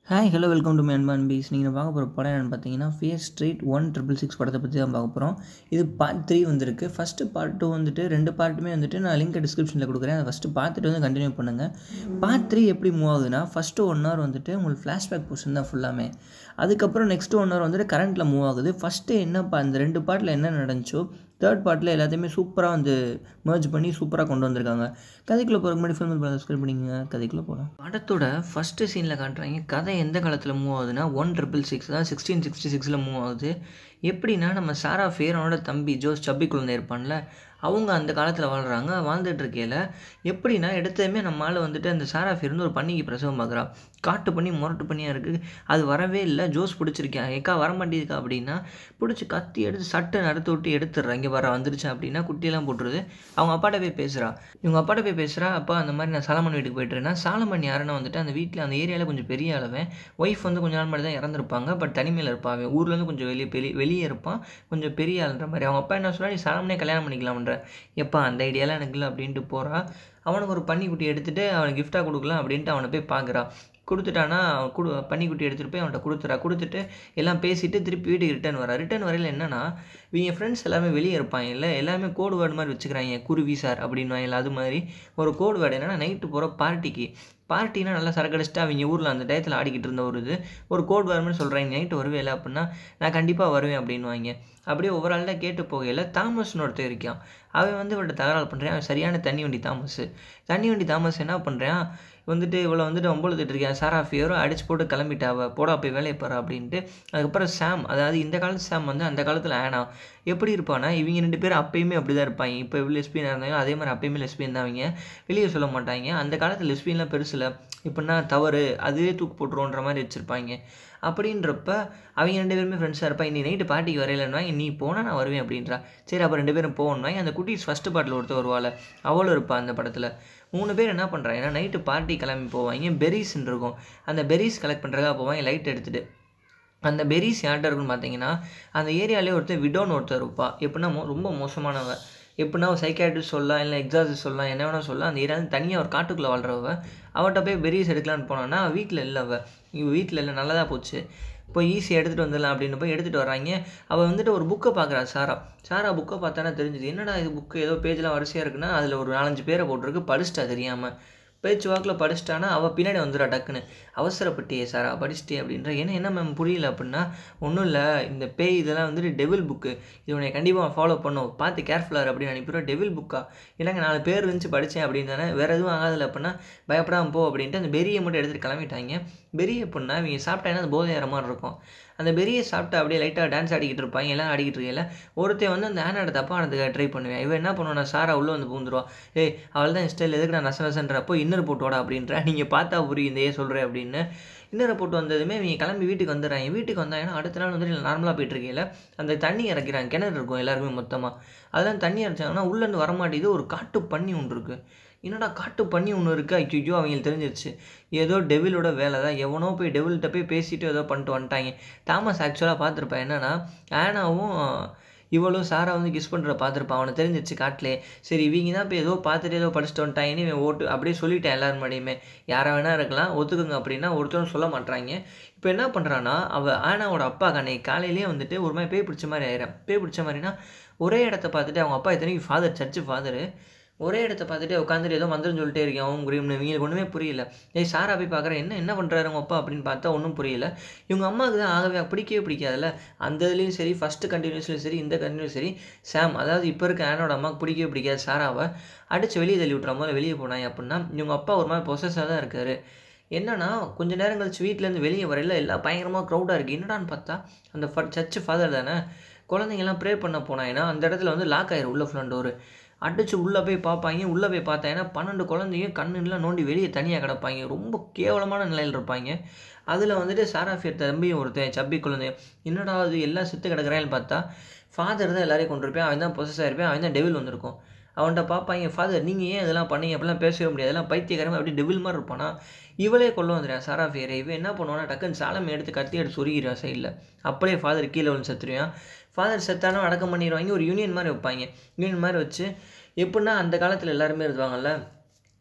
Hi hello welcome to மேன்பான் பீஸ் நீங்கள் பார்க்க போகிற படம் என்னென்னு பார்த்தீங்கன்னா Fear Street one triple six படத்தை பற்றி தான் பார்க்க போகிறோம் இது பார்ட் த்ரீ வந்திருக்கு ஃபஸ்ட்டு பார்ட் டூ வந்துட்டு ரெண்டு பார்ட்டுமே வந்துட்டு நான் லிங்க் டிஸ்கிரிப்ஷனில் கொடுக்குறேன் அதை ஃபஸ்ட்டு பார்த்துட்டு வந்து கண்டினியூ பண்ணுங்கள் பார்ட் த்ரீ எப்படி மூவ் ஆகுதுன்னா ஃபஸ்ட்டு ஒன் ஹவர் வந்துட்டு உங்களுக்கு ஃப்ளாஷ்பேக் போர்ஷன் தான் ஃபுல்லாமே அதுக்கப்புறம் நெக்ஸ்ட் ஒன் ஹவர் வந்துட்டு கரண்ட்டில் மூவ் ஆகுது ஃபஸ்ட்டு என்னப்பா அந்த ரெண்டு பார்ட்டில் என்ன நடந்துச்சோ தேர்ட் பார்ட்டில் எல்லாத்தையுமே சூப்பராக வந்து மர்ஜ் பண்ணி சூப்பராக கொண்டு வந்திருக்காங்க கதைக்குள்ளே போகிற முன்னாடி ஃபில்ம் சப்ஸ்கிரைப் பண்ணிங்க கதைக்குள்ளே போகலாம் படத்தோட ஃபஸ்ட்டு சீனில் காட்டுறாங்க கதை எந்த காலத்தில் மூவ் ஆகுதுன்னா ஒன் ட்ரிபிள் சிக்ஸ் தான் சிக்ஸ்டீன் சிக்ஸ்டி சிக்ஸில் மூவ் ஆகுது எப்படின்னா நம்ம சாரா ஃபேரோனோட தம்பி ஜோஸ் சப்பி குழந்தை இருப்பான்ல அவங்க அந்த காலத்தில் வாழ்கிறாங்க வாழ்ந்துட்டு இருக்கையில் எப்படின்னா எடுத்ததுமே நம்மளால் வந்துட்டு அந்த சாரா ஃபேர் வந்து ஒரு பண்ணிக்கு பிரசவம் பார்க்குறா காட்டு பண்ணி முரட்டு பண்ணியாக இருக்குது அது வரவே இல்லை ஜோஸ் பிடிச்சிருக்கேன் ஏக்கா வர மாட்டேதுக்கா அப்படின்னா பிடிச்சி கத்தி எடுத்து சட்டை நடத்து விட்டு எடுத்துடுறா இங்கே வர வந்துருச்சு அப்படின்னா குட்டியெல்லாம் போட்டுருது அவங்க அப்பாட்ட போய் பேசுகிறா இவங்க அப்பாட்ட போய் பேசுகிறா அப்பா அந்த மாதிரி நான் சாலமன் வீட்டுக்கு போயிட்டுருன்னா சாலமன் யாருன்னா வந்துட்டு அந்த வீட்டில் அந்த ஏரியாவில் கொஞ்சம் பெரிய அளவன் ஒய்ஃப் வந்து கொஞ்ச நாள் மட்டும் தான் இறந்துருப்பாங்க பட் தனிமையில் இருப்பான் அவன் ஊர்லேருந்து கொஞ்சம் வெளியே பெரிய வெளியே இருப்பான் கொஞ்சம் பெரிய ஆளுன்ற மாதிரி அவங்க அப்பா என்ன சொன்னா நீ சாலமனே கல்யாணம் பண்ணிக்கலாம்ன்ற எப்பா அந்த ஐடியாலாம் எனக்கு இல்லை அப்படின்ட்டு போகிறா அவனுக்கு ஒரு பன்னிக்குட்டி எடுத்துகிட்டு அவனுக்கு கிஃப்டாக கொடுக்கலாம் அப்படின்ட்டு அவனை போய் பார்க்குறா கொடுத்துட்டானா கொடு பன்னிக்குட்டி எடுத்துகிட்டு போய் அவன்கிட்ட கொடுத்துறா கொடுத்துட்டு எல்லாம் பேசிட்டு திருப்பி வீட்டுக்கு ரிட்டர்ன் வரா ரிட்டர்ன் வரையில் என்னன்னா இவங்க ஃப்ரெண்ட்ஸ் எல்லாமே வெளியே இருப்பாங்க இல்லை எல்லாமே கோடு வேர்டு மாதிரி வச்சுக்கிறாங்க குருவி சார் அப்படின்வாங்கல்ல அது மாதிரி ஒரு கோடு வேர்டு என்னன்னா நைட்டு போகிற பார்ட்டிக்கு பார்ட்டினா நல்லா சரக்கு அடிச்சுட்டு அவங்க ஊரில் அந்த டயத்தில் ஆடிக்கிட்டு இருந்த ஒரு இது ஒரு கோட் வரும்னு சொல்கிறாங்க நைட்டு வருவே இல்லை அப்படின்னா நான் கண்டிப்பாக வருவேன் அப்படின்வாங்க அப்படியே ஒவ்வொரு ஆள்கிட்ட கேட்டு போகையில் தாமஸ்னு ஒருத்தர் இருக்கான் அவன் வந்து இவள்கிட்ட தகராறு பண்ணுறான் அவன் சரியான தண்ணி வண்டி தாமஸ் தண்ணி வண்டி தாமஸ் என்ன பண்ணுறான் வந்துட்டு இவ்வளோ வந்துட்டு ஒம்பழுத்துட்டு இருக்கேன் சாரா ஃபியரும் அடிச்சு போட்டு கிளம்பிட்டாவ போடா போய் வேலையை போகிறா அப்படின்ட்டு அதுக்கப்புறம் சாம் அதாவது இந்த காலத்து சாம் வந்து அந்த காலத்தில் ஆனா எப்படி இருப்பானா இவங்க ரெண்டு பேரும் அப்பயுமே அப்படி தான் இருப்பாங்க இப்போ எவ்வளோ லெஸ்பியனாக இருந்தாங்க அதே மாதிரி அப்பயுமே லெஸ்பியன் தான் அவங்க வெளியே சொல்ல மாட்டாங்க அந்த காலத்தில் லெஸ்பியன்லாம் பெருசில் இப்படின்னா தவறு அதுவே தூக்கு போட்டுருவோன்ற மாதிரி வச்சுருப்பாங்க அப்படின்றப்ப அவங்க ரெண்டு பேருமே ஃப்ரெண்ட்ஸாக இருப்பாங்க நீ நைட்டு பார்ட்டிக்கு வரையிலன்னா நீ போனால் நான் வருவேன் அப்படின்றா சரி அப்போ ரெண்டு பேரும் போகணும்னா அந்த குட்டீஸ் ஃபஸ்ட்டு பாட்டில் ஒருத்தர் வருவாள் அவளும் இருப்பாள் அந்த படத்தில் மூணு பேர் என்ன பண்ணுறாங்கன்னா நைட்டு பார்ட்டி கிளம்பி போவாங்க பெரிஸ்ன்னு இருக்கும் அந்த பெரிஸ் கலெக்ட் பண்ணுறதுக்காக போவாங்க லைட் எடுத்துகிட்டு அந்த பெரிஸ் யார்கிட்ட இருக்குன்னு பார்த்தீங்கன்னா அந்த ஏரியாலே ஒருத்தர் விடோன்னு ஒருத்தர் இருப்பா எப்படின்னா மோ ரொம்ப மோசமானவ எப்படின்னா ஒரு சைக்காட்ரிஸ்ட் சொல்லலாம் இல்லை எக்ஸாசிஸ்ட் சொல்லலாம் என்ன வேணால் சொல்லலாம் அந்த ஏரியாவில் தனியாக ஒரு காட்டுக்குள்ளே வாழ்கிறவ அவட்ட போய் பெரிஸ் எடுக்கலான்னு போனான்னா வீட்டில் இல்லை அவள் இவள் வீட்டில் இல்லை நல்லதாக போச்சு இப்போ ஈஸியாக எடுத்துகிட்டு வந்துடலாம் அப்படின்னு போய் எடுத்துகிட்டு வராங்க அவள் வந்துட்டு ஒரு புக்கை பார்க்குறா சாரா சாரா புக்கை பார்த்தானா தெரிஞ்சுது என்னடா இது புக்கு ஏதோ பேஜ்லாம் வரிசையாக இருக்குன்னா அதில் ஒரு நாலஞ்சு பேரை போட்டிருக்கு படிச்சிட்டா தெரியாமல் பேச்சு வாக்கில் படிச்சிட்டானா அவள் பின்னாடி வந்துடுறா டக்குன்னு அவசரப்பட்டியே சாரா படிச்சிட்டே அப்படின்ற ஏன்னா என்ன மேம் புரியல அப்படின்னா ஒன்றும் இல்லை இந்த பேய் இதெல்லாம் வந்துட்டு டெவில் புக்கு இது உன்னை கண்டிப்பாக ஃபாலோ பண்ணும் பார்த்து கேர்ஃபுல்லாக அப்படின்னு அனுப்பிடுவோம் டெவில் புக்கா இல்லைங்க நாலு பேர் இருந்துச்சு படித்தேன் அப்படின்னு தானே வேறு எதுவும் ஆகாதில்ல அப்படின்னா பயப்படாமல் போ அப்படின்ட்டு அந்த பெரியை மட்டும் எடுத்துகிட்டு கிளம்பிட்டாங்க பெரிய அப்படின்னா இவங்க சாப்பிட்டாங்கன்னா அது போதையார மாதிரி இருக்கும் அந்த பெரிய சாப்பிட்டு அப்படியே லைட்டாக டான்ஸ் ஆடிக்கிட்டு இருப்பாங்க எல்லாம் ஆடிக்கிட்டு இருக்கையில ஒருத்தன் வந்து அந்த ஆனோட தப்பானதுக்கு ட்ரை பண்ணுவேன் இவன் என்ன பண்ணுவான் சாரா உள்ளே வந்து பூந்துருவா ஏய் அவள் தான் ஸ்டைல் எதுக்கு நான் நச நசன்றப்போ இன்னர் போட்டு வாடா அப்படின்ற நீங்கள் பார்த்தா புரியும் இந்த ஏ சொல்கிறேன் அப்படின்னு இன்னரை போட்டு வந்ததுமே இவங்க கிளம்பி வீட்டுக்கு வந்துடுறாங்க வீட்டுக்கு வந்தாங்கன்னா அடுத்த நாள் வந்துட்டு நார்மலாக போயிட்டுருக்கையில் அந்த தண்ணி இறக்கிறாங்க கிணறு இருக்கும் எல்லாருமே மொத்தமாக அதெல்லாம் தண்ணி இறச்சாங்கன்னா உள்ளேருந்து வரமாட்டேது ஒரு காட்டு பண்ணி ஒன்று இருக்குது என்னடா காட்டு பண்ணி ஒன்று இருக்குது ஐயோ அவங்களுக்கு தெரிஞ்சிருச்சு ஏதோ டெவிலோட வேலை தான் எவனோ போய் டெவில்கிட்ட போய் பேசிட்டு ஏதோ பண்ணிட்டு வந்துட்டாங்க தாமஸ் ஆக்சுவலாக பார்த்துருப்பேன் என்னன்னா ஆனாவும் இவளும் சாரா வந்து கிஸ் பண்ணுற பார்த்துருப்பான் அவனை தெரிஞ்சிருச்சு காட்டிலே சரி இவங்க தான் இப்போ ஏதோ பார்த்துட்டு ஏதோ படிச்சுட்டு வந்துட்டாங்கன்னு இவன் ஓட்டு அப்படியே சொல்லிட்டேன் எல்லாரும் முன்னாடியுமே யாரை வேணா இருக்கலாம் ஒத்துக்குங்க அப்படின்னா ஒருத்தரும் சொல்ல மாட்டாங்க இப்போ என்ன பண்ணுறான்னா அவள் ஆனாவோட அப்பா அன்னைக்கு காலையிலேயே வந்துட்டு ஒரு மாதிரி பேய் பிடிச்ச மாதிரி ஆயிரம் பேய் பிடிச்ச மாதிரினா ஒரே இடத்த பார்த்துட்டு அவங்க அப்பா இத்தனைக்கு ஃபாதர் சர்ச்சு ஃபாதரு ஒரே இடத்த பார்த்துட்டு உட்காந்துட்டு ஏதோ மந்திரம் சொல்லிட்டே இருக்கேன் அவங்க குரீம்னு இவங்களுக்கு ஒன்றுமே புரியல ஏய் சாரா போய் பார்க்குறேன் என்ன என்ன பண்ணுறாரு உங்கள் அப்பா அப்படின்னு பார்த்தா ஒன்றும் புரியல இவங்க அம்மாவுக்கு தான் ஆகவே பிடிக்கவே பிடிக்காதுல்ல அந்த இதுலேயும் சரி ஃபஸ்ட்டு கண்டினியூஸ்லையும் சரி இந்த கண்டினியூஸ் சரி சாம் அதாவது இப்போ இருக்க ஆனோட அம்மாவுக்கு பிடிக்கவே பிடிக்காது சாராவை அடித்து வெளியே தள்ளி விட்ற போது வெளியே போனாங்க அப்படின்னா இவங்க அப்பா ஒரு மாதிரி பொசஸாக தான் இருக்கார் என்னன்னா கொஞ்ச நேரம் கழிச்சு வீட்டிலேருந்து வெளியே வரையில எல்லாம் பயங்கரமாக க்ரௌடாக இருக்குது என்னடான்னு பார்த்தா அந்த ஃப சர்ச்சு ஃபாதர் தானே குழந்தைங்கலாம் ப்ரே பண்ண போனாங்கன்னா அந்த இடத்துல வந்து லாக் ஆயிரும் உள்ள ஃபுல்லாக டோரு அடிச்சு உள்ளே போய் பார்ப்பாங்க உள்ளே போய் பார்த்தாங்கன்னா பன்னெண்டு குழந்தைங்க கண்ணுலாம் நோண்டி வெளியே தனியாக கிடப்பாங்க ரொம்ப கேவலமான நிலையில் இருப்பாங்க அதில் வந்துட்டு சாராஃபியர் தம்பியும் ஒருத்தன் சப்பி குழந்தை என்னடா அது எல்லாம் செத்து கிடக்குறான்னு பார்த்தா ஃபாதர் தான் எல்லாரையும் கொண்டிருப்பேன் அவன் தான் பொசஸ் ஆகிருப்பேன் அவன் தான் டெவில் வந்திருக்கும் அவன்கிட்ட பார்ப்பாங்க ஃபாதர் நீங்கள் ஏன் இதெல்லாம் பண்ணீங்க அப்படிலாம் பேசவே முடியாது அதெல்லாம் பைத்தியக்காரமாக அப்படி டெவில் மாதிரி இருப்பானா இவளே கொள்ள வந்துடுறேன் சாரா ஃபேரை இவன் என்ன பண்ணுவானா டக்குன்னு சாலமை எடுத்து கத்தி எடுத்து சொருகிறான் சைடில் அப்படியே ஃபாதர் கீழே வந்து செத்துருவான் ஃபாதர் செத்தாலும் அடக்கம் பண்ணிடுவாங்க ஒரு யூனியன் மாதிரி வைப்பாங்க யூனியன் மாதிரி வச்சு எப்படின்னா அந்த காலத்தில் எல்லாருமே இருப்பாங்கல்ல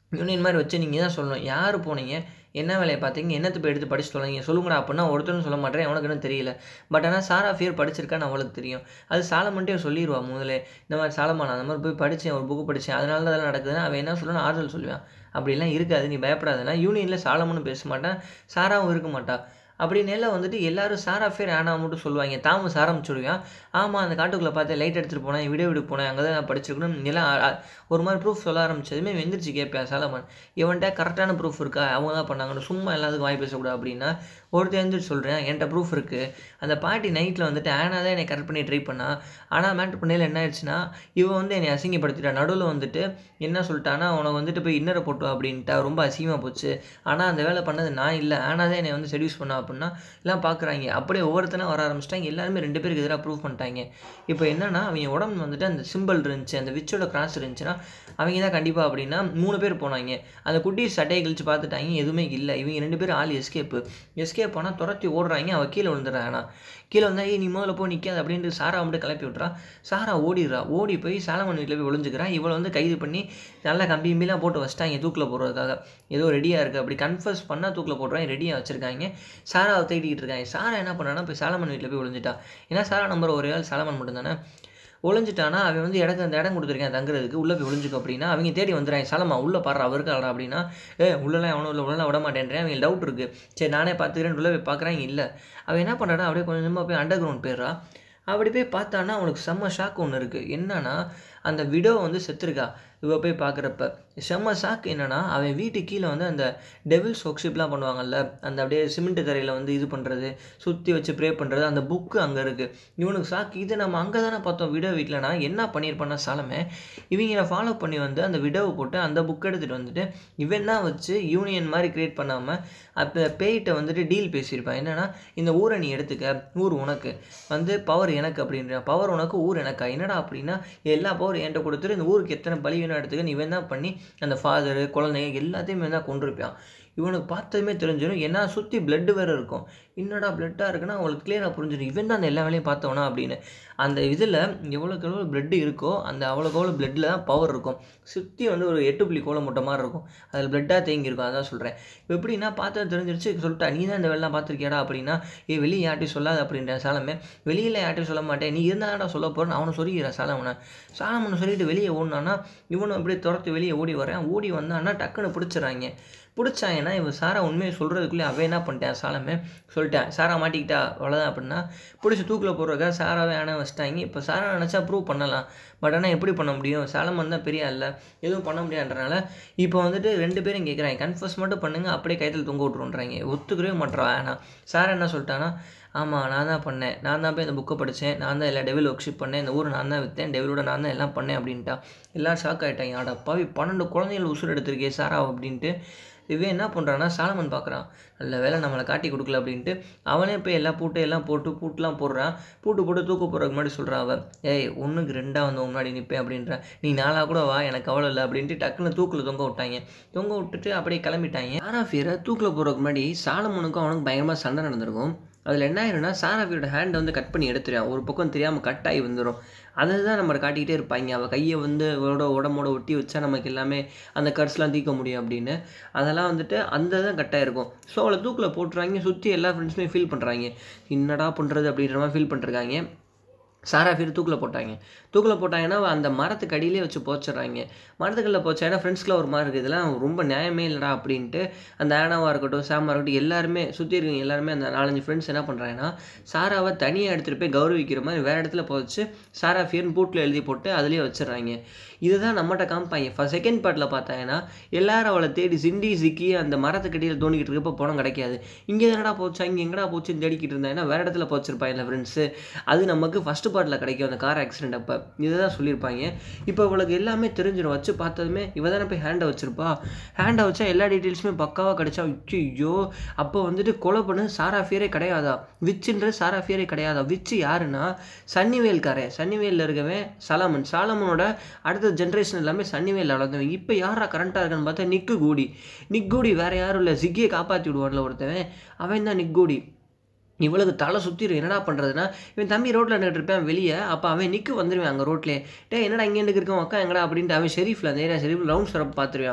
யூனியன் மாதிரி வச்சு நீங்கள் தான் சொல்லணும் யார் போனீங்க என்ன வேலையை பார்த்தீங்க என்னத்தை போய் எடுத்து படிச்சு தொலைங்க சொல்லுங்கடா அப்படின்னா ஒருத்தரும் சொல்ல மாட்டேன் உனக்கு என்ன தெரியல பட் ஆனால் சாரா ஃபியர் படிச்சிருக்கான்னு அவளுக்கு தெரியும் அது சாலமன்ட்டே சொல்லிடுவா முதல்ல இந்த மாதிரி சாலமான் அந்த மாதிரி போய் படித்தேன் ஒரு புக்கு படித்தேன் அதனால தான் அதெல்லாம் நடக்குதுன்னா அவன் என்ன சொல்லணும் ஆறுதல் சொல்லுவான் அப்படிலாம் இருக்காது நீ பயப்படாதுன்னா யூனியனில் சாலமனும் பேச மாட்டான் சாராவும் இருக்க மாட்டா அப்படின்னு எல்லாம் வந்துட்டு எல்லாரும் சாரா ஃபேர் ஆனா மட்டும் சொல்லுவாங்க தாமஸ் ஆரம்பிச்சுடுவான் ஆமாம் அந்த காட்டுக்குள்ளே பார்த்து லைட் எடுத்துகிட்டு போனேன் வீடியோ வீடு போனேன் அங்கே தான் நான் படிச்சிருக்கணும் எல்லாம் அ- அ- ஒரு மாதிரி ப்ரூஃப் சொல்ல ஆரம்பிச்சதுமே வெந்திரிச்சு கேட்பேன் சாலமன் இவன்கிட்ட கரெக்டான ப்ரூஃப் இருக்கா அவங்க தான் பண்ணாங்கன்னு சும்மா எல்லாத்துக்கும் வாய் பேசக்கூடாது அப்படின்னா ஒருத்தர் எழுந்திரிச்சு சொல்கிறேன் என்கிட்ட ப்ரூஃப் இருக்குது அந்த பாட்டி நைட்டில் வந்துட்டு ஆனா தான் என்னை கரெக்ட் பண்ணி ட்ரை பண்ணா ஆனால் மேட்ரு பண்ணையில் என்ன ஆயிடுச்சுன்னா இவன் வந்து என்னை அசிங்கப்படுத்திட்டா நடுவில் வந்துட்டு என்ன சொல்லிட்டானா உனக்கு வந்துட்டு போய் இன்னரை போட்டு அப்படின்ட்டா ரொம்ப அசிங்கமாக போச்சு ஆனால் அந்த வேலை பண்ணது நான் இல்லை ஆனா தான் என்னை வந்து செடியூஸ் பண்ணா அப்படின்னா எல்லாம் பார்க்குறாங்க அப்படியே ஒவ்வொருத்தனா வர ஆரம்பிச்சிட்டாங்க எல்லாருமே ரெண்டு பேருக்கு எதிராக ப்ரூவ் பண்ணிட்டாங்க இப்போ என்னன்னா அவங்க உடம்பு வந்துட்டு அந்த சிம்பிள் இருந்துச்சு அந்த விச்சோட கிராஸ் இருந்துச்சுன்னா அவங்க தான் கண்டிப்பாக அப்படின்னா மூணு பேர் போனாங்க அந்த குட்டி சட்டையை கழிச்சு பார்த்துட்டாங்க எதுவுமே இல்லை இவங்க ரெண்டு பேரும் ஆள் எஸ்கேப்பு எஸ்கேப் ஆனால் துரத்தி ஓடுறாங்க அவள் கீழே விழுந்துடுறான் ஆனால் கீழே வந்தா ஏய் நீ முதல்ல போய் நிற்காது அப்படின்ட்டு சாரா மட்டும் கிளப்பி விட்றா சாரா ஓடிடுறா ஓடி போய் சாலமன் வீட்டில் போய் ஒளிஞ்சுக்கிறா இவளை வந்து கைது பண்ணி நல்லா கம்பி கம்பிலாம் போட்டு வச்சிட்டாங்க தூக்கில் போடுறதுக்காக ஏதோ ரெடியாக இருக்குது அப்படி கன்ஃபர்ஸ் பண்ணால் தூக்கில் போடுறாங்க ரெடியாக வச்சிருக்காங்க சாராவை தேடிக்கிட்டு இருக்காங்க சாரா என்ன பண்ணான்னா போய் சாலமன் வீட்டில் போய் ஒளிஞ்சிட்டா ஏன்னா சாரா நம்பர் ஒரே ஆள் சாலமன் மட்டும்தானே ஒளிஞ்சிட்டானா அவன் வந்து இடக்கு அந்த இடம் கொடுத்துருக்கேன் தங்குறதுக்கு உள்ளே போய் ஒளிஞ்சுக்க அப்படின்னா அவங்க தேடி வந்துடுறாங்க சாலமா உள்ளே பாடுற அவருக்கு ஆடா அப்படின்னா ஏ உள்ளலாம் அவனும் உள்ள உள்ளலாம் விட மாட்டேன்றேன் அவங்க டவுட் இருக்குது சரி நானே பார்த்துக்கிறேன் உள்ளே போய் பார்க்குறாங்க இல்லை அவன் என்ன பண்ணுறான்னா அப்படியே கொஞ்சம் கொஞ்சமாக போய் அண்டர் கிரவுண்ட் போயிடுறா அப்படி போய் பார்த்தான்னா அவனுக்கு செம்ம ஷாக் ஒன்று இருக்குது என்னன்னா அந்த விடோ வந்து செத்துருக்கா இவ போய் பார்க்குறப்ப செம்ம ஷாக் என்னன்னா அவன் வீட்டு கீழே வந்து அந்த டெவில்ஸ் ஒர்க்ஷிப்லாம் பண்ணுவாங்கல்ல அந்த அப்படியே சிமெண்ட் தரையில் வந்து இது பண்ணுறது சுற்றி வச்சு ப்ரே பண்ணுறது அந்த புக்கு அங்கே இருக்குது இவனுக்கு ஷாக் இது நம்ம அங்கே தானே பார்த்தோம் விடோ வீட்டிலனா என்ன பண்ணியிருப்பான்னா சாலமே இவங்களை ஃபாலோ பண்ணி வந்து அந்த விடோவை போட்டு அந்த புக் எடுத்துகிட்டு வந்துட்டு இவன் தான் வச்சு யூனியன் மாதிரி க்ரியேட் பண்ணாமல் அப்போ பேய்கிட்ட வந்துட்டு டீல் பேசியிருப்பான் என்னன்னா இந்த ஊரை நீ எடுத்துக்க ஊர் உனக்கு வந்து பவர் எனக்கு அப்படின்ற பவர் உனக்கு ஊர் எனக்கா என்னடா அப்படின்னா எல்லா பவர் என்கிட்ட கொடுத்துட்டு இந்த ஊருக்கு எத்தனை பலி வேணும் எடுத்துக்க நீ இவன் தான் பண்ணி அந்த ஃபாதரு குழந்தைங்க எல்லாத்தையுமே தான் கொண்டிருப்பான் இவனுக்கு பார்த்ததுமே தெரிஞ்சிடும் ஏன்னா சுற்றி பிளட்டு வேறு இருக்கும் என்னடா பிளட்டாக இருக்குன்னா அவங்களுக்கு கிளியராக புரிஞ்சிடும் இவன் தான் அந்த எல்லா வேலையும் பார்த்தவனா அப்படின்னு அந்த இதில் எவ்வளோக்கு எவ்வளோ பிளட்டு இருக்கோ அந்த அவ்வளோக்கு எவ்வளோ பிளட்டில் தான் பவர் இருக்கும் சுற்றி வந்து ஒரு எட்டு புள்ளி கோலம் முட்டை மாதிரி இருக்கும் அதில் பிளட்டாக தேங்கி இருக்கும் அதான் சொல்கிறேன் இப்போ எப்படின்னா பார்த்தது தெரிஞ்சிருச்சு சொல்லிட்டா நீ தான் இந்த வேலைலாம் பார்த்துருக்கியாடா அப்படின்னா ஏ வெளியே யார்ட்டையும் சொல்லாத அப்படின்ற சாலமே வெளியில் யார்ட்டையும் சொல்ல மாட்டேன் நீ இருந்தாடா சொல்ல போகிறேன்னு அவனை சொல்லிக்கிறான் சாலமனை சாலமனை சொல்லிட்டு வெளியே ஓடினான்னா இவனும் அப்படியே துரத்து வெளியே ஓடி வரேன் ஓடி வந்தான்னா டக்குன்னு பிடிச்சிடறாங்க பிடிச்சாங்கன்னா இவன் சாரா உண்மையை சொல்கிறதுக்குள்ளே அவன் என்ன பண்ணிட்டான் சாலமே சொல்லிட்டேன் சாரா மாட்டிக்கிட்டா அவ்வளோதான் அப்படின்னா பிடிச்சி தூக்கில் போடுறக்கா சாராவே ஆனால் வச்சிட்டாங்க இப்போ சாரா நினச்சா ப்ரூவ் பண்ணலாம் பட் ஆனால் எப்படி பண்ண முடியும் சாலமன் தான் பெரிய இல்லை எதுவும் பண்ண முடியாதுன்றனால இப்போ வந்துட்டு ரெண்டு பேரும் கேட்குறாங்க கன்ஃபர்ஸ் மட்டும் பண்ணுங்க அப்படியே கைத்தில் தொங்க விட்ருன்றாங்க ஒத்துக்கவே மாட்றா ஆனால் சாரா என்ன சொல்லிட்டான்னா ஆமாம் நான் தான் பண்ணேன் நான் தான் போய் இந்த புக்கை படித்தேன் நான் தான் எல்லா டெவில் ஒர்க்ஷிப் பண்ணேன் இந்த ஊரை நான் தான் விற்றேன் டெவிலோட நான் தான் எல்லாம் பண்ணேன் அப்படின்ட்டா எல்லோரும் ஷாக் ஆகிட்டாங்க ஆடா பாவி பன்னெண்டு குழந்தைகள் உசுர் எடுத்திருக்கே சாரா அப்படின்ட்டு இவன் என்ன பண்ணுறான்னா சாலமன் பார்க்குறான் நல்ல வேலை நம்மளை காட்டி கொடுக்கல அப்படின்ட்டு அவனே போய் எல்லா பூட்டை எல்லாம் போட்டு பூட்டெலாம் போடுறான் பூட்டு போட்டு தூக்க போகிறதுக்கு முன்னாடி சொல்கிறான் அவன் ஏய் ஒன்றுக்கு ரெண்டாக வந்து உன் முன்னாடி நிற்பேன் அப்படின்ற நீ நாளாக கூட வா எனக்கு அவ்வளோ இல்லை அப்படின்ட்டு டக்குன்னு தூக்கில் தொங்க விட்டாங்க தொங்க விட்டுட்டு அப்படியே கிளம்பிட்டாங்க சாராஃபியரை தூக்கில் போகிறதுக்கு முன்னாடி சாலமனுக்கும் அவனுக்கு பயங்கரமாக சண்டை நடந்திருக்கும் அதில் என்ன ஆயிரும்னா சாராஃபியோட ஹேண்டை வந்து கட் பண்ணி எடுத்துருவான் ஒரு பக்கம் தெரியாமல் கட் ஆகி வந்துடும் அதை தான் நம்ம காட்டிக்கிட்டே இருப்பாங்க அவள் கையை வந்து அவளோட உடம்போட ஒட்டி வச்சா நமக்கு எல்லாமே அந்த கர்ஸ்லாம் தீர்க்க முடியும் அப்படின்னு அதெல்லாம் வந்துட்டு அந்த தான் கட்டாக இருக்கும் ஸோ அவளை தூக்கில் போட்டுறாங்க சுற்றி எல்லா ஃப்ரெண்ட்ஸுமே ஃபீல் பண்ணுறாங்க என்னடா பண்ணுறது அப்படின்ற மாதிரி ஃபீல் பண்ணிருக்காங்க சாரா ஃபீர் தூக்கில் போட்டாங்க தூக்கில் போட்டாங்கன்னா அந்த மரத்துக்கு அடியிலே வச்சு போச்சிடுறாங்க மரத்துக்குள்ள போச்சாங்கன்னா ஃப்ரெண்ட்ஸ்க்குலாம் ஒரு மாதிரி இருக்குது இதெல்லாம் ரொம்ப நியாயமே இல்லைடா அப்படின்ட்டு அந்த ஆனாவாக இருக்கட்டும் சாமா இருக்கட்டும் எல்லாருமே சுற்றி இருக்கவங்க எல்லாருமே அந்த நாலஞ்சு ஃப்ரெண்ட்ஸ் என்ன பண்ணுறாங்கன்னா சாராவை தனியாக எடுத்துகிட்டு போய் கௌரவிக்கிற மாதிரி வேறு இடத்துல போச்சு சாரா ஃபியர்னு பூட்டில் எழுதி போட்டு அதுலேயே வச்சிடுறாங்க இதுதான் நம்மகிட்ட காமிப்பாங்க ஃபஸ்ட் செகண்ட் பார்ட்டில் பார்த்தாங்கன்னா எல்லாரும் அவளை தேடி சிண்டி சிக்கி அந்த மரத்துக்கடியில் தோண்டிக்கிட்டு இருக்கப்போ பணம் கிடைக்காது இங்கே என்னடா போச்சா இங்கே எங்கடா போச்சுன்னு தேடிக்கிட்டு இருந்தாங்கன்னா வேறு இடத்துல போச்சிருப்பாங்க ஃப்ரெண்ட்ஸு அது நமக்கு ஃபஸ்ட்டு பார்ட்டில் கிடைக்கும் அந்த கார் ஆக்சிடென்ட் அப்போ இதை தான் சொல்லியிருப்பாங்க இப்போ இவளுக்கு எல்லாமே தெரிஞ்சிடும் வச்சு பார்த்ததுமே இவ தானே போய் ஹேண்டை வச்சிருப்பா ஹேண்டை வச்சா எல்லா டீட்டெயில்ஸுமே பக்காவாக கிடைச்சா ஐயோ அப்போ வந்துட்டு கொலை பண்ணது சாரா ஃபியரே கிடையாதா விச்சுன்றது சாரா ஃபியரே கிடையாதா விச்சு யாருன்னா சன்னிவேல்காரன் சன்னிவேலில் இருக்கவன் சாலமன் சாலமனோட அடுத்த ஜென்ரேஷன் எல்லாமே சன்னிவேலில் வளர்ந்தவன் இப்போ யாரா கரண்ட்டாக இருக்கான்னு பார்த்தா நிக்கு கூடி நிக் கூடி வேறு யாரும் இல்லை ஜிக்கியை காப்பாற்றி விடுவான்ல ஒருத்தவன் அவன் தான் நிக் கூடி இவளுக்கு தலை சுற்றிடும் என்னடா பண்ணுறதுன்னா இவன் தம்பி ரோட்டில் நின்றுட்டு இருப்பான் வெளியே அப்போ அவன் நிற்கு வந்துடுவேன் அங்கே ரோட்லேயே டே என்னடா இங்கே இருக்கான் அக்கா எங்கடா அப்படின்ட்டு அவன் ஷெரீஃபில் அந்த ஏரியா ஷெரீஃபில் ரவுண்ட் சரப் பார்த்துருவான்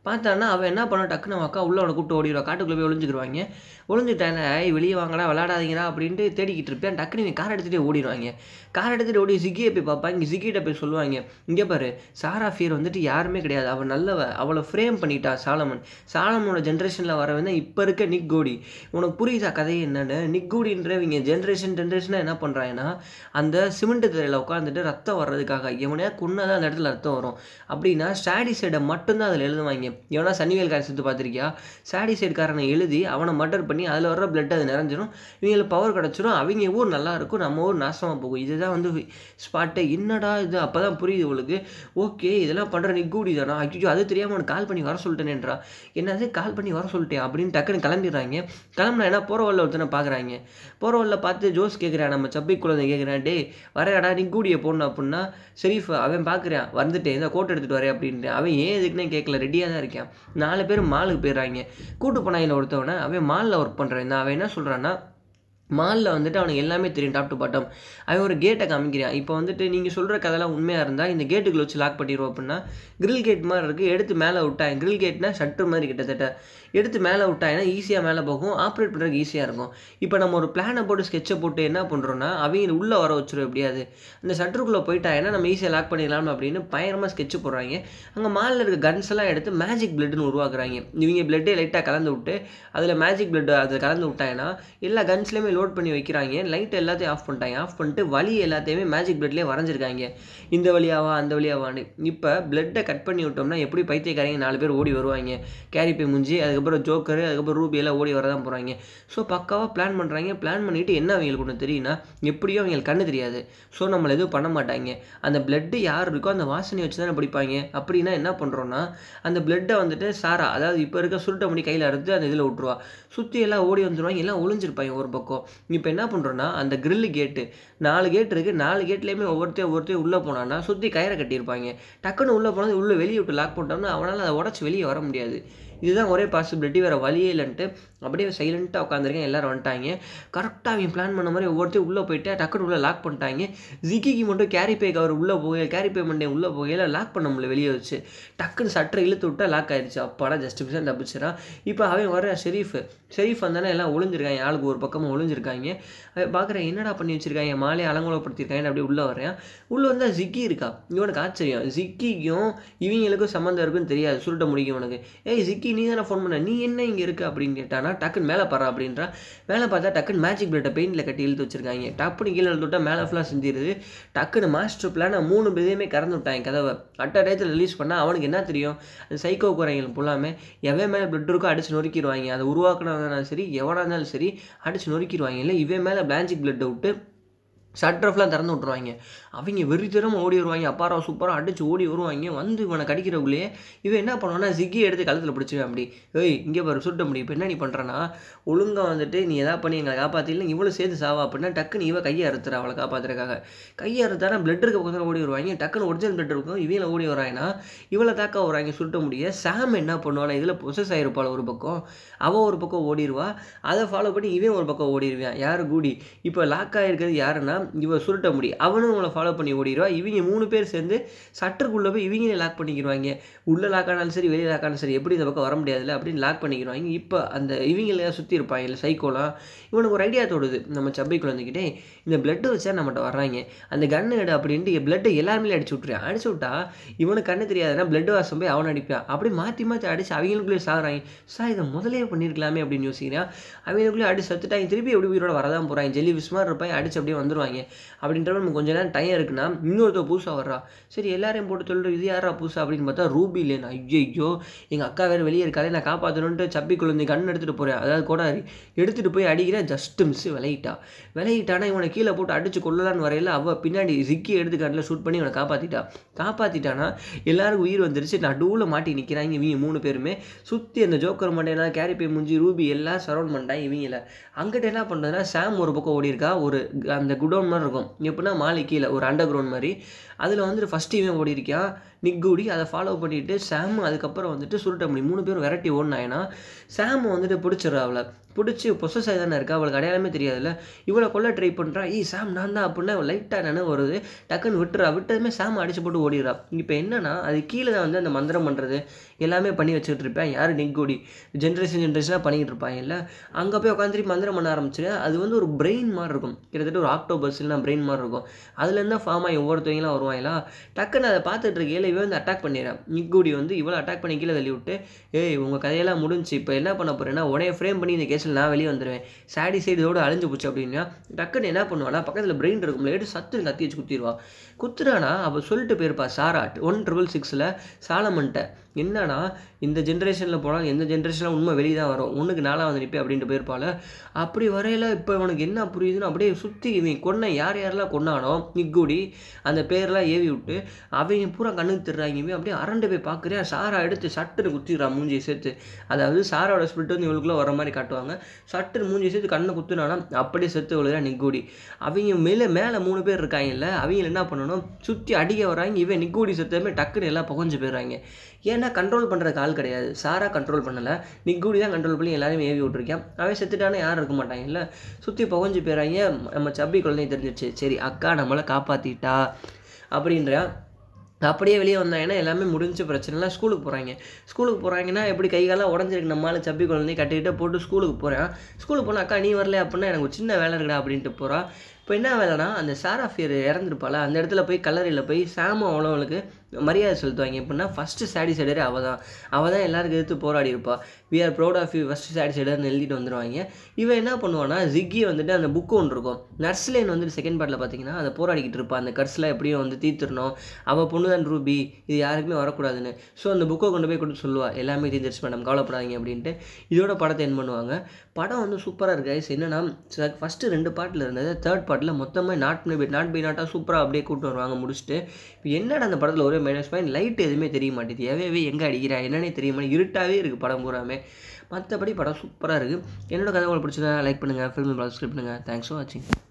பார்த்தான்னா அவன் என்ன பண்ண டக்குன்னு அவன் அக்கா உள்ள அவனை கூப்பிட்டு ஓடிடுவா காட்டுக்குள்ளே போய் ஒளிஞ்சுக்கிடுவாங்க ஒளிஞ்சுட்டானே ஐய் வெளியே வாங்கடா விளாடாதீங்கடா அப்படின்ட்டு தேடிக்கிட்டு இருப்பேன் டக்குன்னு இவன் கார் எடுத்துகிட்டே ஓடிடுவாங்க கார் எடுத்துகிட்டு ஓடி ஜிக்கியை போய் பார்ப்பாங்க ஜிக்கிட்ட போய் சொல்லுவாங்க இங்கே பாரு சாரா ஃபியர் வந்துட்டு யாருமே கிடையாது அவள் நல்லவ அவளை ஃப்ரேம் பண்ணிட்டா சாலமன் சாலமனோட ஜென்ரேஷனில் வரவன் தான் இப்போ இருக்க நிக் கோடி உனக்கு புரியுதா கதை என்னன்னு நிக் கோடின்ற இவங்க ஜென்ரேஷன் ஜென்ரேஷனாக என்ன பண்ணுறாங்கன்னா அந்த சிமெண்ட் திரையில் உட்காந்துட்டு ரத்தம் வர்றதுக்காக எவனையா கொன்னா தான் அந்த இடத்துல ரத்தம் வரும் அப்படின்னா ஸ்டாடி சைடை மட்டும்தான் அதில் எழுதுவாங்க எவனா சன்னிவேல் காரை சுற்றி பார்த்துருக்கியா ஸ்டாடி சைடுக்காரனை எழுதி அவனை மர்டர் பண்ணி அதில் வர்ற பிளட் அது நிறைஞ்சிரும் இவங்களுக்கு பவர் கிடச்சிரும் அவங்க ஊர் நல்லா இருக்கும் நம்ம ஊர் நாசமாக போகும் இதுதான் வந்து ஸ்பாட்டு என்னடா இது அப்போ தான் புரியுது உங்களுக்கு ஓகே இதெல்லாம் பண்ணுற நீ கூடி தானா ஐயோ அது தெரியாமல் உனக்கு கால் பண்ணி வர சொல்லிட்டேனேன்றா என்னது கால் பண்ணி வர சொல்லிட்டேன் அப்படின்னு டக்குன்னு கிளம்பிடுறாங்க கிளம்புனா என்ன போகிற வழியில் ஒருத்தனை பார்க்குறாங்க போகிற வழியில் பார்த்து ஜோஸ் கேட்குறான் நம்ம சப்பை குழந்தை கேட்குறான் டே வரையாடா நீ கூடிய போடணும் அப்படின்னா ஷெரீஃப் அவன் பார்க்குறான் வந்துட்டேன் இந்த கோட் எடுத்துகிட்டு வரேன் அப்படின்ட்டு அவன் ஏன் எதுக்குன்னே கேட்கல ரெடியாக தான் இருக்கான் நாலு பேர் மாலுக்கு போயிடுறாங்க கூட்டு போனாயில் ஒருத்தவனை அவன் மாலில் ஒர்க் பண்ணுறேன் அவன் என்ன சொல்கிறான்னா மாலில் வந்துட்டு அவனுக்கு எல்லாமே தெரியும் டாப் டு பாட்டம் அவன் ஒரு கேட்டை காமிக்கிறான் இப்போ வந்துட்டு நீங்கள் சொல்கிற கதைலாம் உண்மையாக இருந்தால் இந்த கேட்டுக்குள்ள வச்சு லாக் பண்ணிடுவோம் அப்படின்னா கிரில் கேட் மாதிரி இருக்குது எடுத்து மேலே விட்டான் கிரில் கேட்னா ஷட்டர் மாதிரி கிட்டத்தட்ட எடுத்து மேலே விட்டாங்கன்னா ஈஸியாக மேலே போகும் ஆப்ரேட் பண்ணுறதுக்கு ஈஸியாக இருக்கும் இப்போ நம்ம ஒரு பிளானை போட்டு ஸ்கெட்சை போட்டு என்ன பண்ணுறோன்னா அவங்க உள்ளே வர வச்சிரும் எப்படியாது அந்த ஷட்டருக்குள்ளே போயிட்டாங்கன்னா நம்ம ஈஸியாக லாக் பண்ணிடலாம் அப்படின்னு பயங்கரமாக ஸ்கெட்ச் போடுறாங்க அங்கே மாலில் இருக்க கன்ஸ் எல்லாம் எடுத்து மேஜிக் பிளட்னு உருவாக்குறாங்க இவங்க பிளட்டே லைட்டாக கலந்து விட்டு அதில் மேஜிக் பிளட் அதை கலந்து விட்டாங்கன்னா எல்லா கன்ஸ்லேயுமே லோட் பண்ணி வைக்கிறாங்க லைட் எல்லாத்தையும் ஆஃப் பண்ணிட்டாங்க ஆஃப் பண்ணிட்டு வழி எல்லாத்தையுமே மேஜிக் பிளட்லேயே வரைஞ்சிருக்காங்க இந்த வழியாவா அந்த வழியாவான்னு இப்போ பிளட்டை கட் பண்ணி விட்டோம்னா எப்படி பைத்தியக்காரங்க நாலு பேர் ஓடி வருவாங்க கேரி பை முஞ்சி அதுக்கப்புறம் ஜோக்கரு அதுக்கப்புறம் ரூபி எல்லாம் ஓடி வர தான் போகிறாங்க ஸோ பக்காவாக பிளான் பண்ணுறாங்க பிளான் பண்ணிவிட்டு என்ன அவங்களுக்கு ஒன்று தெரியும்னா எப்படியும் அவங்களுக்கு கண்ணு தெரியாது ஸோ நம்மளை எதுவும் பண்ண மாட்டாங்க அந்த பிளட்டு யார் இருக்கோ அந்த வாசனையை வச்சு தானே பிடிப்பாங்க அப்படின்னா என்ன பண்ணுறோன்னா அந்த பிளட்டை வந்துட்டு சாரா அதாவது இப்போ இருக்க சுருட்டை முடி கையில் அறுத்து அந்த இதில் விட்ருவா சுற்றி எல்லாம் ஓடி வந்துடுவாங்க எல்லாம் ஒளிஞ்சிருப்பாங்க ஒரு பக்கம் இப்போ என்ன பண்ணுறோன்னா அந்த கிரில்லு கேட்டு நாலு கேட் இருக்குது நாலு கேட்லேயுமே ஒவ்வொருத்தையும் ஒவ்வொருத்தையும் உள்ளே போனான்னா சுற்றி கயிறை கட்டியிருப்பாங்க டக்குன்னு உள்ளே போனது உள்ளே வெளியே விட்டு லாக் பண்ணிட்டோம்னா அவனால் அதை உடச்சி வெளியே வர முடியாது இதுதான் ஒரே பாசிபிலிட்டி வேறு வழியே இல்லைன்ட்டு அப்படியே சைலண்ட்டாக உட்காந்துருக்கேன் எல்லோரும் வந்துட்டாங்க கரெக்டாக அவங்க பிளான் பண்ண மாதிரி ஒவ்வொருத்தையும் உள்ளே போயிட்டு டக்குனு உள்ளே லாக் பண்ணிட்டாங்க ஜிக்கிக்கு மட்டும் கேரி பே கவர் உள்ளே போகல கேரி பே மண்டே உள்ளே போகல லாக் பண்ண முடியல வெளியே வச்சு டக்குன்னு சட்டரை இழுத்து விட்டா லாக் ஆயிடுச்சு அப்பாடா ஜஸ்ட் மிஷன் தப்பிச்சிடான் இப்போ அவன் வர ஷெரீஃப் ஷெரீஃப் வந்தானே எல்லாம் ஒளிஞ்சிருக்காங்க ஆளுக்கு ஒரு பக்கமாக ஒளிஞ்சிருக்காங்க அவன் பார்க்குறேன் என்னடா பண்ணி வச்சிருக்காங்க மாலையை அலங்கோலப்படுத்திருக்காங்க அப்படியே உள்ளே வரேன் உள்ளே வந்தால் ஜிக்கி இருக்கா இவனுக்கு ஆச்சரியம் ஜிக்கிக்கும் இவங்களுக்கும் சம்மந்தம் இருக்குன்னு தெரியாது சுருட்ட முடியும் உனக்கு ஏய் ஜிக்கி நீ தானே ஃபோன் பண்ண நீ என்ன இங்கே இருக்க அப்படின்னு கேட்டானா டக்குன்னு மேலே பாரு அப்படின்றா மேலே பார்த்தா டக்குன்னு மேஜிக் பிளட்டை பெயிண்டில் கட்டி இழுத்து வச்சிருக்காங்க டப்புன்னு கீழே இழுத்து விட்டா மேலே ஃபுல்லாக செஞ்சிருது டக்குன்னு மாஸ்டர் பிளானை மூணு பேரையுமே கறந்து விட்டாங்க கதவை அட்ட டயத்தில் ரிலீஸ் பண்ணால் அவனுக்கு என்ன தெரியும் அந்த சைக்கோ குறைங்களுக்கு ஃபுல்லாமே எவன் மேலே பிளட் இருக்கோ அடிச்சு நொறுக்கிடுவாங்க அதை உருவாக்குனதுனாலும் சரி எவனாக இருந்தாலும் சரி அடிச்சு நொறுக்கிடுவாங்க இல்லை இவன் மேலே பிளாஞ்சிக் பிளட்டை விட்டு ஷட்ரஃப்லாம் திறந்து விட்ருவாங்க அவங்க வெறித்தனமாக ஓடி வருவாங்க அப்பாரா சூப்பராக அடிச்சு ஓடி வருவாங்க வந்து இவனை கடிக்கிறவங்களே இவன் என்ன பண்ணுவான்னா ஜிக்கி எடுத்து கழுத்தில் பிடிச்சிருவேன் அப்படி ஏய் இங்கே பாரு சுட்ட முடியும் இப்போ என்ன நீ பண்ணுறனா ஒழுங்காக வந்துட்டு நீ எதாவது பண்ணி எங்களை காப்பாற்றில இவ்வளோ சேர்த்து சாவா அப்படின்னா டக்குன்னு இவன் கையை அறுத்துறா அவளை காப்பாற்றுறதுக்காக கையை அறுத்தானா பிளட் இருக்க பக்கத்தில் ஓடி வருவாங்க டக்குன்னு ஒரிஜினல் பிளட் இருக்கும் இவங்கள ஓடி வராங்கன்னா இவளை தாக்க வராங்க சுட்ட முடிய சாம் என்ன பண்ணுவானா இதில் பொசஸ் ஆகிருப்பாள் ஒரு பக்கம் அவள் ஒரு பக்கம் ஓடிடுவா அதை ஃபாலோ பண்ணி இவன் ஒரு பக்கம் ஓடிடுவான் யார் கூடி இப்போ லாக் ஆகிருக்கிறது யாருன்னா இவ சுருட்ட முடி அவனும் உங்களை ஃபாலோ பண்ணி ஓடிடுவா இவங்க மூணு பேர் சேர்ந்து சட்டருக்குள்ளே போய் இவங்களே லாக் பண்ணிக்கிடுவாங்க உள்ளே லாக் ஆனாலும் சரி வெளியே லாக் ஆனாலும் சரி எப்படி இந்த பக்கம் வர முடியாதுல்ல அப்படின்னு லாக் பண்ணிக்கிடுவாங்க இப்போ அந்த இவங்கள சுற்றி இருப்பாங்க இல்லை சைக்கோலாம் இவனுக்கு ஒரு ஐடியா தோடுது நம்ம சப்பை குழந்தைக்கிட்டே இந்த பிளட்டு வச்சா நம்மகிட்ட வர்றாங்க அந்த கன்னு எடு அப்படின்ட்டு பிளட்டை எல்லாருமே அடிச்சு விட்ருவேன் அடிச்சு விட்டா இவனுக்கு கண்ணு தெரியாதுன்னா பிளட் வாசம் போய் அவனை அடிப்பான் அப்படி மாற்றி மாற்றி அடிச்சு அவங்களுக்குள்ளே சாகுறாங்க சார் இதை முதலே பண்ணியிருக்கலாமே அப்படின்னு யோசிக்கிறேன் அவங்களுக்குள்ளே அடிச்சு சத்துட்டாங்க திருப்பி எப்படி உயிரோட வரதான் போகிறாங்க ஜெல்லி விஸ் மாதிரி இருப்பாங்க அடிச்சு அப்படியே வந்துருவாங்க அப்படின்ற நம்ம கொஞ்ச நேரம் டைம் இருக்குன்னா இன்னொருத்தர் புதுசாக வர்றா சரி எல்லாரையும் போட்டு சொல்கிற இது யாரா புதுசா அப்படின்னு பார்த்தா ரூபி இல்லைன்னு ஐயோ எங்கள் அக்கா வேறு வெளியே இருக்காதே நான் காப்பாற்றணுன்ட்டு சப்பி குழந்தை கண் எடுத்துகிட்டு போகிறேன் அதாவது கோடாரி எடுத்துகிட்டு போய் அடிக்கிறேன் ஜஸ்ட் மிஸ் விளையிட்டா விளையிட்டானா இவனை கீழே போட்டு அடிச்சு கொள்ளலான்னு வரையில அவள் பின்னாடி சிக்கி எடுத்து கண்ணில் ஷூட் பண்ணி இவனை காப்பாற்றிட்டா காப்பாற்றிட்டானா எல்லாருக்கும் உயிர் வந்துருச்சு நடுவில் மாட்டி நிற்கிறாங்க இவங்க மூணு பேருமே சுற்றி அந்த ஜோக்கர் மண்டையெல்லாம் கேரி பை முஞ்சி ரூபி எல்லாம் சரௌண்ட் பண்ணிட்டாங்க இவங்கள அங்கிட்ட என்ன பண்ணுறதுன்னா சாம் ஒரு பக்கம் ஓடி இருக்கா ஒரு அந்த குடோன் மாதிரி இருக்கும் எப்படின்னா மாலை கீழே ஒரு அண்டர் கிரவுண்ட் மாதிரி அதில் வந்துட்டு ஃபஸ்ட் இவன் ஓடி இருக்கான் நிக்கூடி அதை ஃபாலோ பண்ணிட்டு சாம் அதுக்கப்புறம் வந்துட்டு சுருட்ட முடியும் மூணு பேரும் விரட்டி ஓடினாங்கன்னா சாம் வந்துட்டு பிடிச்சிடுறா அவளை பிடிச்சி பொசஸ் ஆகி தானே இருக்கா அவளுக்கு அடையாளமே தெரியாதுல்ல இவளை கொல்ல ட்ரை பண்ணுறா ஈ சாம் நான் தான் அப்படின்னா லைட்டாக நினைவு வருது டக்குன்னு விட்டுறா விட்டதுமே சாம் அடிச்சு போட்டு ஓடிடுறா இப்போ என்னன்னா அது கீழே தான் வந்து அந்த மந்திரம் பண்ணுறது எல்லாமே பண்ணி வச்சுக்கிட்டு இருப்பேன் யார் நிக்கோடி ஜென்ரேஷன் ஜென்ரேஷனாக பண்ணிக்கிட்டு இருப்பாங்கல்ல அங்கே போய் உட்காந்து மந்திரம் பண்ண ஆரம்பிச்சு அது வந்து ஒரு பிரெயின் மாதிரி இருக்கும் கிட்டத்தட்ட ஒரு ஆக்டோபஸ் இல்லைனா பிரெயின் மாதிரி இருக்கும் அதுலேருந்து தான் ஃபார்ம் ஆகி ஒவ்வொருத்தவங்களாம் வருவாங்களா டக்குன்னு அதை பார்த்துட்டு இருக்கையில இவன் வந்து அட்டாக் பண்ணிடுறான் நிக்கோடி வந்து இவ்வளோ அட்டாக் பண்ணி கீழே தள்ளி விட்டு ஏய் உங்கள் கதையெல்லாம் முடிஞ்சு இப்போ என்ன பண்ண போறேன்னா உடனே ஃப்ரேம் பண்ணி இந்த கேஸில் நான் வெளியே வந்துடுவேன் சாடி சைடு இதோட அழிஞ்சு போச்சு அப்படின்னா டக்குன்னு என்ன பண்ணுவானா பக்கத்தில் பிரெயின் இருக்கும்ல எடுத்து சத்து கத்தி வச்சு குத்திடுவா குத்துறானா அவள் சொல்லிட்டு போயிருப்பா சாராட் ஒன் ட்ரிபிள் சிக்ஸில் சாலமன்ட்ட என்னன்னா இந்த ஜென்ரேஷனில் போனால் எந்த ஜென்ரேஷனில் உண்மை வெளியே தான் வரும் ஒன்றுக்கு நாளாக வந்து நிற்பேன் அப்படின்ட்டு போயிருப்பாள் அப்படி வரையில இப்போ இவனுக்கு என்ன புரியுதுன்னு அப்படியே சுற்றி இவன் கொன்ன யார் யாரெல்லாம் கொன்னானோ நிக்குடி அந்த பேர்லாம் ஏவி விட்டு அவங்க பூரா கண்ணுக்கு திடுறாங்க இவன் அப்படியே அரண்டு போய் பார்க்குறேன் சாரா எடுத்து சட்டுன்னு குத்திடுறான் மூஞ்சியை சேர்த்து அதாவது சாராவோட ஸ்பிரிட் வந்து இவளுக்குள்ள வர மாதிரி காட்டுவாங்க சட்டுன்னு மூஞ்சி சேர்த்து கண்ணை குத்துனானா அப்படியே செத்து விழுகிறா நிக்குடி அவங்க மேலே மேலே மூணு பேர் இருக்காங்கல்ல அவங்க என்ன பண்ணணும் சுற்றி அடிக்க வராங்க இவன் நிக்குடி செத்தமே டக்குன்னு எல்லாம் புகஞ்சு போயிடுறாங்க ஏன்னா கண்ட்ரோல் பண்ணுறதுக்கு ஆள் கிடையாது சாரா கண்ட்ரோல் பண்ணலை நிக்குடி தான் கண்ட்ரோல் பண்ணி எல்லாரையும் ஏவி விட்ருக்கேன் அவன் செத்துட்டானே யாரும் இருக்க மாட்டாங்கல்ல சுற்றி புகஞ்சு போயிடுறாங்க நம்ம சப்பி குழந்தை தெரிஞ்சிருச்சு சரி அக்கா நம்மளை காப்பாற்றிட்டா அப்படின்ற அப்படியே வெளியே வந்தாங்கன்னா எல்லாமே முடிஞ்ச பிரச்சனைலாம் ஸ்கூலுக்கு போகிறாங்க ஸ்கூலுக்கு போகிறாங்கன்னா எப்படி கை காலம் உடஞ்சிருக்கு நம்மளால சப்பி குழந்தைய கட்டிக்கிட்டு போட்டு ஸ்கூலுக்கு போகிறேன் ஸ்கூலுக்கு போனால் அக்கா நீ வரல அப்படின்னா எனக்கு ஒரு சின்ன வேலை இருக்குடா அப்படின்ட்டு போகிறா இப்போ என்ன வேலைனா அந்த சாராஃபியர் இறந்துருப்பாள் அந்த இடத்துல போய் கல்லறையில் போய் சாம அவளவளுக்கு மரியாதை செலுத்துவாங்க எப்படின்னா ஃபஸ்ட்டு சாடி சைடரே அவள் தான் அவள் தான் எல்லாருக்கும் எதிர்த்து போராடி இருப்பா we are proud of you first Sadie சைடர்னு எழுதிட்டு வந்துடுவாங்க இவன் என்ன பண்ணுவான்னா ஜிக்கி வந்துட்டு அந்த புக்கு ஒன்று இருக்கும் நர்ஸ்லேன் வந்துட்டு செகண்ட் பார்ட்டில் பார்த்தீங்கன்னா அதை போராடிக்கிட்டு இருப்பா அந்த கர்ஸ்லாம் எப்படியும் வந்து தீர்த்துடணும் அவள் பொண்ணு தான் ரூபி இது யாருக்குமே வரக்கூடாதுன்னு ஸோ அந்த புக்கை கொண்டு போய் கொடுத்து சொல்லுவா எல்லாமே தீர்ந்துருச்சு மேடம் கவலைப்படாதீங்க அப்படின்ட்டு இதோட படத்தை என் பண்ணுவாங்க படம் வந்து சூப்பராக இருக்கு guys. என்னன்னா ஃபஸ்ட்டு ரெண்டு பாட்டில் இருந்தது தேர்ட் பார்ட்டில் மொத்தமாக நாட் பை நாட் பை நாட்டாக சூப்பராக அப்படியே கூட்டு வருவாங்க முடிச்சுட்டு இப்போ என்னடா அந்த படத்தில் ஒரே மைனஸ் பாயிண்ட் லைட் எதுவுமே தெரிய மாட்டேது எவே எங்கே அடிக்கிறா என்னன்னே தெரிய மாட்டேங்குது இருட்டாகவே இருக்குது படம் பூராமே மற்றபடி படம் சூப்பராக இருக்குது என்னோட கதை உங்களுக்கு பிடிச்சதா லைக் பண்ணுங்கள் ஃபில்ம் சப்ஸ்கிரைப் பண்ணுங்கள் தேங்க்ஸ் ஃபார் வாட்சிங்